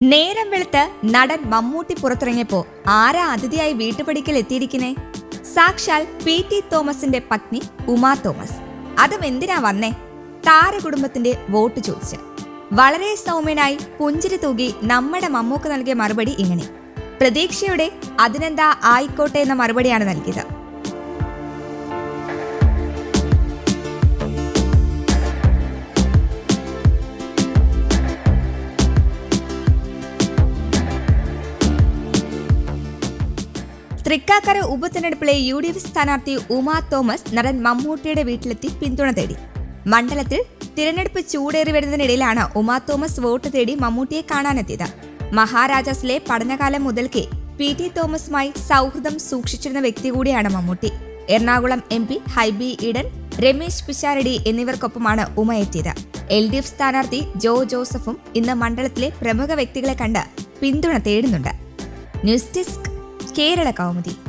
നേരം വെളുത്ത് നടൻ മമ്മൂട്ടി പുറത്തിറങ്ങിയപ്പോ ആരാ അതിഥിയായി വീട്ടുപടിക്കൽ എത്തിയിരിക്കുന്നേ സാക്ഷാൽ പി ടി തോമസിന്റെ പത്നി ഉമാ തോമസ് അതും എന്തിനാ വന്നേ താരകുടുംബത്തിന്റെ വോട്ട് ചോദിച്ച് വളരെ സൗമ്യനായി പുഞ്ചിരി തൂകി നമ്മുടെ മമ്മൂക്ക് നൽകിയ മറുപടി ഇങ്ങനെ പ്രതീക്ഷയുടെ അതിനെന്താ ആയിക്കോട്ടെ എന്ന മറുപടിയാണ് നൽകിയത് തൃക്കാക്കര ഉപതെരഞ്ഞെടുപ്പിലെ യു ഡി എഫ് സ്ഥാനാർത്ഥി ഉമാ തോമസ് നടൻ മമ്മൂട്ടിയുടെ വീട്ടിലെത്തി പിന്തുണ തേടി മണ്ഡലത്തിൽ തിരഞ്ഞെടുപ്പ് ചൂടേറി വരുന്നതിനിടയിലാണ് ഉമാ തോമസ് വോട്ട് തേടി മമ്മൂട്ടിയെ കാണാനെത്തിയത് മഹാരാജാസിലെ പഠനകാലം മുതൽക്കേ പി ടി തോമസുമായി സൗഹൃദം സൂക്ഷിച്ചിരുന്ന വ്യക്തി കൂടിയാണ് മമ്മൂട്ടി എറണാകുളം എം പി ഹൈബി ഈഡൻ രമേശ് പിഷാരടി എന്നിവർക്കൊപ്പമാണ് ഉമ എത്തിയത് എൽ ഡി എഫ് സ്ഥാനാർത്ഥി ജോ ജോസഫും ഇന്ന് മണ്ഡലത്തിലെ പ്രമുഖ വ്യക്തികളെ കണ്ട് പിന്തുണ തേടുന്നുണ്ട് ന്യൂസ് ഡെസ്ക് കേരള കൗമുദി